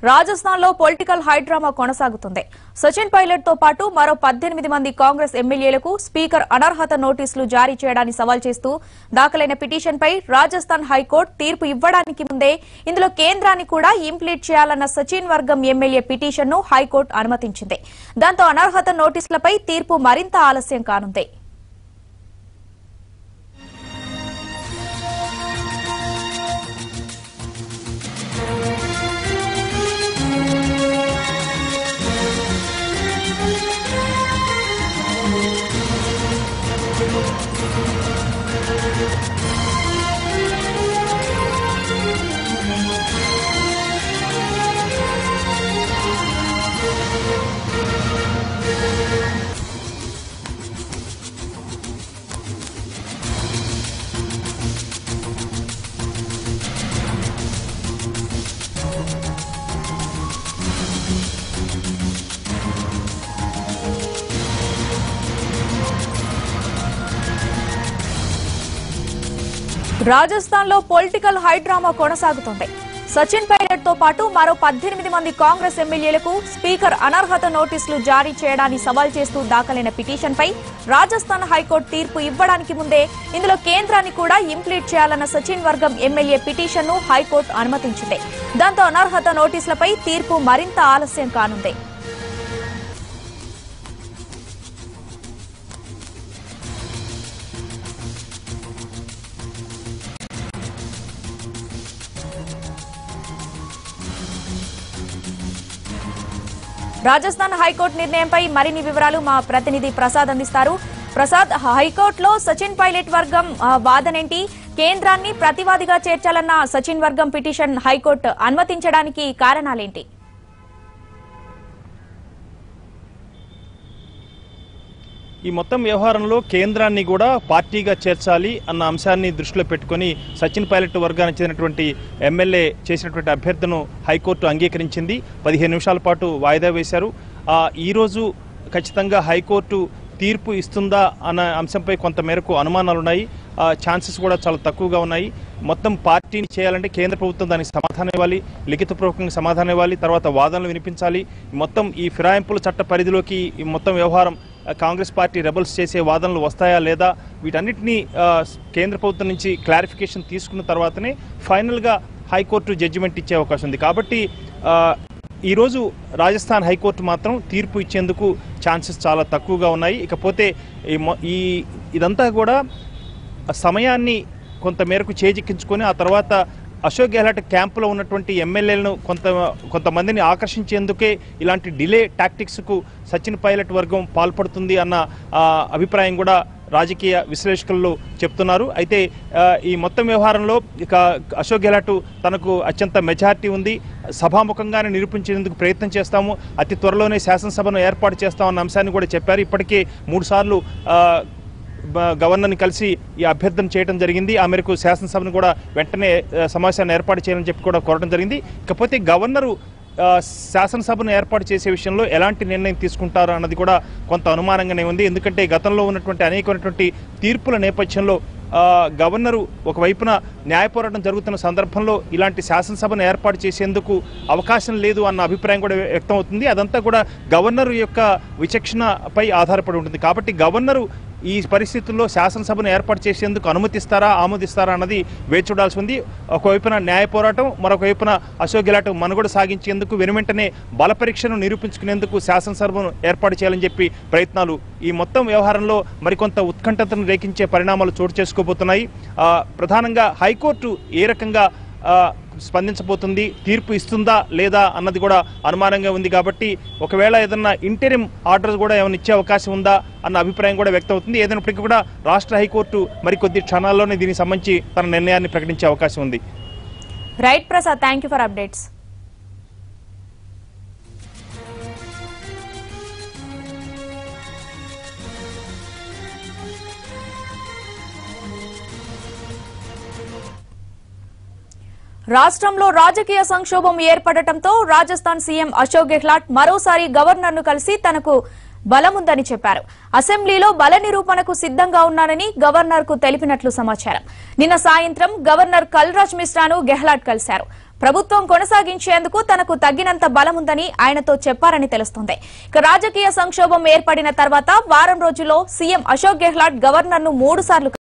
రాజస్థాన్ లో political high drama కొనసాగుతుంది Sachin pilot తో పాటు మరో పద్దెనిమిది మంది కాంగ్రెస్ ఎమ్మెల్యేలకు స్పీకర్ అనర్హత నోటీసులు జారీ చేయడాన్ని సవాల్ చేస్తూ దాఖలైన పిటిషన్ పై రాజస్థాన్ హైకోర్టు తీర్పు ఇవ్వడానికి ముందే ఇందులో కేంద్రాన్ని కూడా ఇంప్లీట్ చేయాలన్న సచిన్ వర్గం ఎమ్మెల్యే పిటిషన్ ను హైకోర్టు అనుమతించింది దాంతో అనర్హత నోటీసులపై తీర్పు మరింత ఆలస్యం కానుంది రాజస్థాన్ లో పొలిటికల్ హైడ్రామా కొనసాగుతోంది సచిన్ పైలట్ తో పాటు మరో పద్దెనిమిది మంది కాంగ్రెస్ ఎమ్మెల్యేలకు స్పీకర్ అనర్హత నోటీసులు జారీ చేయడాన్ని సవాల్ చేస్తూ దాఖలైన పిటిషన్ పై రాజస్థాన్ హైకోర్టు తీర్పు ఇవ్వడానికి ముందే ఇందులో కేంద్రాన్ని కూడా ఇంప్లీట్ చేయాలన్న సచిన్ వర్గం ఎమ్మెల్యే పిటిషన్ ను హైకోర్టు అనుమతించింది దాంతో అనర్హత నోటీసులపై తీర్పు మరింత ఆలస్యం కానుంది రాజస్థాన్ హైకోర్టు నిర్ణయంపై మరిన్ని వివరాలు మా ప్రతినిధి ప్రసాద్ అందిస్తారు ప్రసాద్ హైకోర్టులో సచిన్ పైలట్ వర్గం ఆ, వాదనేంటి కేంద్రాన్ని ప్రతివాదిగా చేర్చాలన్న సచిన్ వర్గం పిటిషన్ హైకోర్టు అనుమతించడానికి కారణాలేంటి ఈ మొత్తం వ్యవహారంలో కేంద్రాన్ని కూడా పార్టీగా చేర్చాలి అన్న అంశాన్ని దృష్టిలో పెట్టుకొని సచిన్ పైలట్ వర్గానికి చెందినటువంటి ఎమ్మెల్యే చేసినటువంటి అభ్యర్థనను హైకోర్టు అంగీకరించింది పదిహేను నిమిషాల పాటు వాయిదా వేశారు ఆ, ఈరోజు ఖచ్చితంగా హైకోర్టు తీర్పు ఇస్తుందా అన్న అంశంపై కొంత మేరకు అనుమానాలు ఉన్నాయి ఛాన్సెస్ కూడా చాలా తక్కువగా ఉన్నాయి మొత్తం పార్టీని చేయాలంటే కేంద్ర ప్రభుత్వం దానికి సమాధానం ఇవ్వాలి లిఖితపూర్వకంగా సమాధానం ఇవ్వాలి తర్వాత వాదనలు వినిపించాలి మొత్తం ఈ ఫిరాయింపుల చట్ట పరిధిలోకి ఈ మొత్తం వ్యవహారం ఆ, కాంగ్రెస్ పార్టీ రెబల్స్ చేసే వాదనలు వస్తాయా లేదా వీటన్నిటినీ ఆ, కేంద్ర ప్రభుత్వం నుంచి క్లారిఫికేషన్ తీసుకున్న తర్వాతనే ఫైనల్గా హైకోర్టు జడ్జిమెంట్ ఇచ్చే అవకాశం ఉంది కాబట్టి ఆ, ఈరోజు రాజస్థాన్ హైకోర్టు మాత్రం తీర్పు ఇచ్చేందుకు ఛాన్సెస్ చాలా తక్కువగా ఉన్నాయి ఇకపోతే ఈ మొ- ఈ ఇదంతా కూడా సమయాన్ని కొంత మేరకు చేజిక్కించుకొని ఆ తర్వాత అశోక్ గెహ్లాట్ క్యాంపులో ఉన్నటువంటి ఎమ్మెల్యేలను కొంత కొంతమందిని ఆకర్షించేందుకే ఇలాంటి డిలే టాక్టిక్స్కు సచిన్ పైలట్ వర్గం పాల్పడుతుంది అన్న ఆ, అభిప్రాయం కూడా రాజకీయ విశ్లేషకులు చెప్తున్నారు అయితే ఆ, ఈ మొత్తం వ్యవహారంలో ఇక అశోక్ గెహ్లాట్ తనకు అత్యంత మెజార్టీ ఉంది సభాముఖంగానే నిరూపించేందుకు ప్రయత్నం చేస్తాము అతి త్వరలోనే శాసనసభను ఏర్పాటు చేస్తామన్న అంశాన్ని కూడా చెప్పారు ఇప్పటికే మూడు సార్లు బ- గవర్నర్ని కలిసి ఈ అభ్యర్థన చేయడం జరిగింది ఆ మేరకు శాసనసభను కూడా వెంటనే ఆ, సమావేశాన్ని ఏర్పాటు చేయాలని చెప్పి కూడా కోరడం జరిగింది ఇకపోతే గవర్నరు ఆ, శాసనసభను ఏర్పాటు చేసే విషయంలో ఎలాంటి నిర్ణయం తీసుకుంటారు అన్నది కూడా కొంత అనుమానంగానే ఉంది ఎందుకంటే గతంలో ఉన్నటువంటి అనేకమైనటువంటి తీర్పుల నేపథ్యంలో ఆ, గవర్నరు ఒకవైపున న్యాయ పోరాటం జరుగుతున్న సందర్భంలో ఇలాంటి శాసనసభను ఏర్పాటు చేసేందుకు అవకాశం లేదు అన్న అభిప్రాయం కూడా వ్యక్తం అవుతుంది అదంతా కూడా గవర్నర్ యొక్క విచక్షణపై ఆధారపడి ఉంటుంది కాబట్టి గవర్నరు ఈ పరిస్థితుల్లో శాసనసభను ఏర్పాటు చేసేందుకు అనుమతిస్తారా ఆమోదిస్తారా అన్నది వేచి చూడాల్సి ఉంది ఒకవైపున న్యాయ పోరాటం మరొక వైపున అశోక్ గెలాట్ మనుగడ సాగించేందుకు వెనువెంటనే బల పరీక్షను నిరూపించుకునేందుకు శాసనసభను ఏర్పాటు చేయాలని చెప్పి ప్రయత్నాలు ఈ మొత్తం వ్యవహారంలో మరికొంత ఉత్కంఠతను రేకించే పరిణామాలు చోటు చేసుకోబోతున్నాయి ఆ, ప్రధానంగా హైకోర్టు ఏ రకంగా ఆ, స్పందించబోతుంది తీర్పు ఇస్తుందా లేదా అన్నది కూడా అనుమానంగా ఉంది కాబట్టి ఒకవేళ ఏదన్నా ఇంటరిం ఆర్డర్ కూడా ఏమైనా ఇచ్చే అవకాశం ఉందా అన్న అభిప్రాయం కూడా వ్యక్తం అవుతుంది ఏదైనప్పటికీ కూడా రాష్ట్ర హైకోర్టు మరికొద్ది క్షణాల్లోనే దీనికి సంబంధించి తన నిర్ణయాన్ని ప్రకటించే అవకాశం ఉంది right Prasad thank you for updates రాష్ట్రంలో రాజకీయ సంక్షోభం ఏర్పడటంతో రాజస్థాన్ సీఎం అశోక్ గెహ్లాట్ మరోసారి గవర్నర్ ను కలిసి తనకు బలముందని చెప్పారు అసెంబ్లీలో బల నిరూపణకు సిద్ధంగా ఉన్నానని గవర్నర్ కు తెలిపినట్లు సమాచారం నిన్న సాయంత్రం గవర్నర్ కల్రాజ్ మిశ్రాను గెహ్లాట్ కలిశారు ప్రభుత్వం కొనసాగించేందుకు తనకు తగినంత బలముందని ఆయనతో చెప్పారని తెలుస్తోంది ఇక రాజకీయ సంక్షోభం ఏర్పడిన తర్వాత వారం రోజుల్లో సీఎం అశోక్ గెహ్లాట్ గవర్నర్ను మూడు సార్లు